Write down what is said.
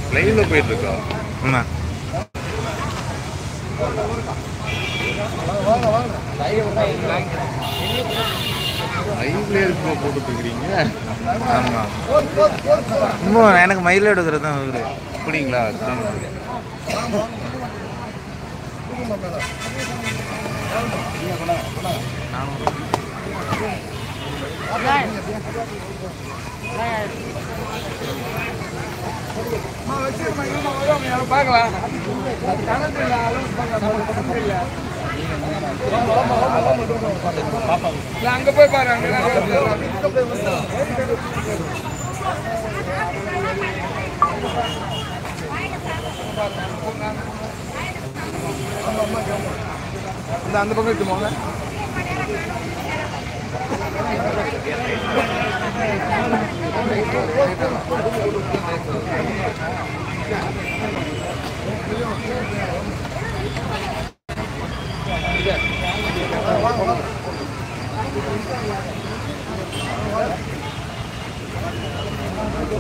லைவ்ல போயிட்டு இருக்கா ஆமா லைவ்ல இருக்கிற போட்டுட்டு இருக்கிறீங்க ஆமா இன்னும் எனக்கு மயில் எடுக்கிறது தான் இவரு அப்படிங்களா ஆமா அங்க போய் பாரு அங்க இந்த அந்த பக்கம் இட்டு போங்க